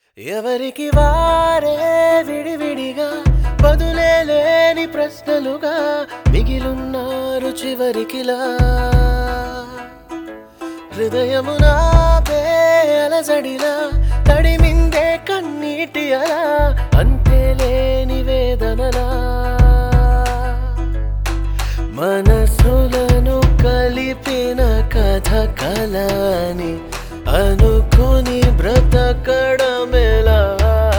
ఎవరికి వారే విడివిడిగా బదులే లేని ప్రశ్నలుగా మిగిలున్నారు చివరికిలా హృదయమునా అలజడిలా తడిమిందే కన్నీటి అలా అంతే లేని వేదనలా మనసులను కలిపిన కథ కలని అనుకుని బ్రతకడమెలా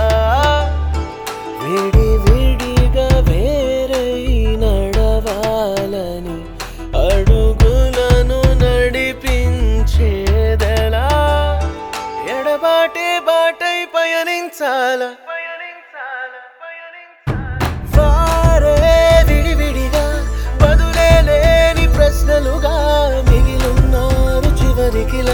విడి విడిగా వేరై నడవాలని అడుగులను నడిపించేదెలా ఎడబాటే బాటై పయనించాల వారే విడివిడిగా బదులే లేని ప్రశ్నలుగా మిగిలున్నారు చివరికిలా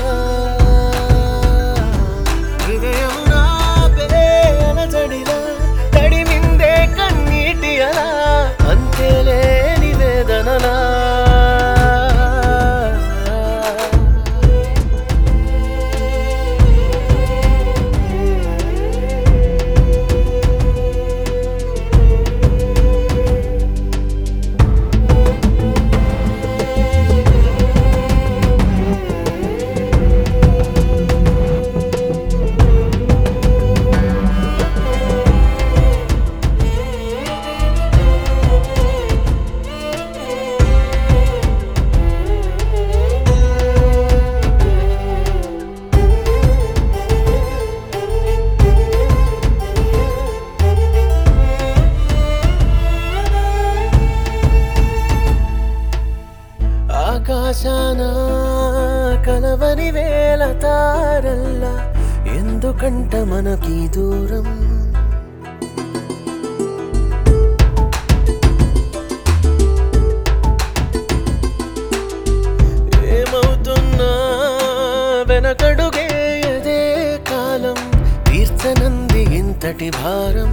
హృదయమునా అలజడిలా తడిమిందే కన్నీటి అలా అంతే లేని వేదనలా ఆకాశాన కలవని వేల తారల్లా ఎందుకంట మనకి దూరం ఏమవుతున్నా వెనకడుగే అదే కాలం తీర్చనంది ఇంతటి భారం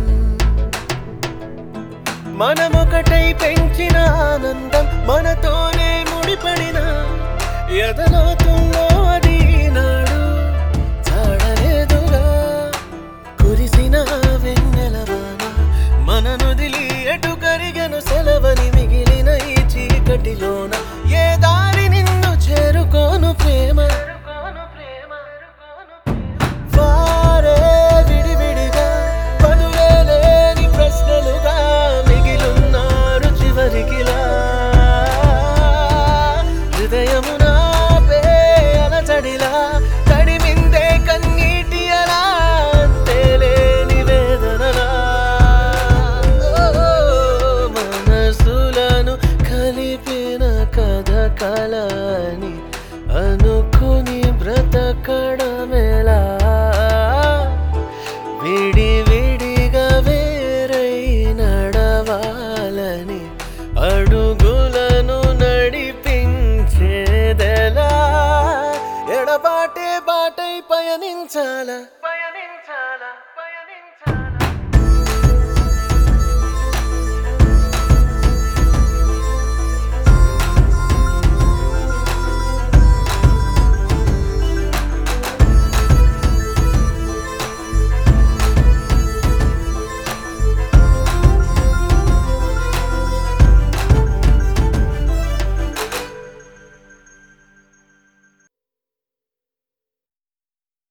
మనమొకటై పెంచిన ఆనందం మనతోనే ముడిపడిన ఎదలోతుల్లో అది నాడు చాడలేదుగా కురిసిన వెన్నెలవాన మన నుదిలి ఎటు కరిగను సెలవని మిగిలిన ఈ చీకటిలోన ఏ దారి నిన్ను చేరుకోను ప్రేమ వారే విడివిడిగా పదులే లేని ప్రశ్నలుగా మిగిలున్నారు చివరికిలా హృదయమునా అలచడిలా తడిమిందే కన్నీటి అలా అంతేలేని వేదనలా ఓ, మనసులను కలిపిన కథ కలని అనుకుని బ్రతకడమెలా విడి విడిగా వేరై నడవాలని అడుగులను నడిపించేదెలా ఎడబాటే బాటై పయనించాల పయనించాల